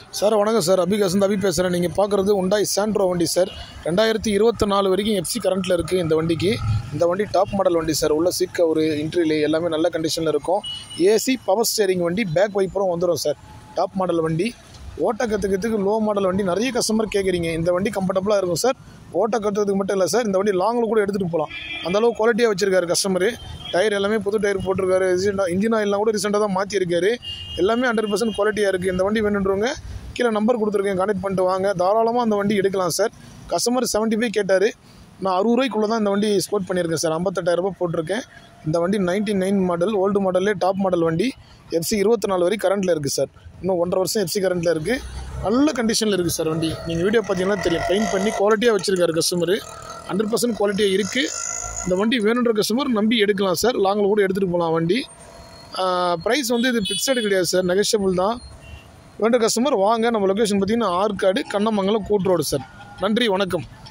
sir வணக்கம் sir அபி கசந்த் அபி பேசுகிறேன் நீங்கள் பார்க்குறது உண்டாய் சாண்ட்ரோ வண்டி சார் ரெண்டாயிரத்தி இருபத்தி நாலு வரைக்கும் எஃப்சி கரண்ட்டில் இருக்குது இந்த வண்டிக்கு இந்த வண்டி டாப் மாடல் வண்டி சார் உள்ள சீட் ஒரு இன்ட்ரிலே எல்லாமே நல்ல கண்டிஷனில் இருக்கும் ஏசி பவர் ஸ்டேரிங் வண்டி பேக் வைப்பரும் வந்துடும் சார் டாப் மாடல் வண்டி ஓட்ட கற்றுக்கிறதுக்கு லோ மாடல் வண்டி நிறைய கஸ்டமர் கேட்குறீங்க இந்த வண்டி கம்ஃபர்டபுளாக இருக்கும் சார் ஓட்ட கற்றுறதுக்கு மட்டும் இல்லை சார் இந்த வண்டி லாங்கில் கூட எடுத்துகிட்டு போகலாம் அந்தளவு குவாலிட்டியாக வச்சிருக்காரு கஸ்டமரு டயர் எல்லாமே புது டயர் போட்டிருக்காரு ரீசெண்டாக இன்ஜின் ஆயிலாம் கூட ரீசெண்டாக தான் மாற்றிருக்காரு எல்லாமே ஹண்ட்ரட் பர்சன்ட் குவாலிட்டியாக இருக்குது இந்த வண்டி வேணுன்றவங்க கீழே நம்பர் கொடுத்துருக்கேன் கான்டெக்ட் பண்ணிட்டு வாங்க தாராளமாக அந்த வண்டி எடுக்கலாம் சார் கஸ்டமர் செவன்ட்டி ஃபைவ் கேட்டார் நான் அறுபது ரூபாய்க்குள்ளே தான் இந்த வண்டி ஸ்கோட் பண்ணியிருக்கேன் சார் ஐம்பத்தெட்டாயிரரூபா போட்டிருக்கேன் இந்த வண்டி நைன்டி நைன் மாடல் ஓல்டு மாடல்லே டாப் மாடல் வண்டி எஃப்சி இருபத்தி நாலு வரை கரண்ட்டில் இருக்குது சார் இன்னும் ஒன்றரை வருஷம் எஃப்சி கரண்ட்டில் இருக்குது நல்ல கண்டிஷனில் இருக்குது சார் வண்டி நீங்கள் வீடியோ பார்த்தீங்கன்னா தெரியும் பெயிண்ட் பண்ணி குவாலிட்டியாக வச்சுருக்காரு கஸ்டமரு ஹண்ட்ரட் பர்சன்ட் குவாலிட்டியாக இருக்குது இந்த வண்டி வேணுன்ற கஸ்டமர் நம்பி எடுக்கலாம் சார் லாங்கில் கூட எடுத்துகிட்டு போகலாம் வண்டி ப்ரைஸ் வந்து இது ஃபிக்ஸடு கிடையாது சார் நெகஷியபிள் தான் வேண்ட கஸ்டமர் வாங்க நம்ம லொக்கேஷன் பார்த்தீங்கன்னா ஆற்காடு கண்ணமங்கலம் கூட்டு ரோடு சார் நன்றி வணக்கம்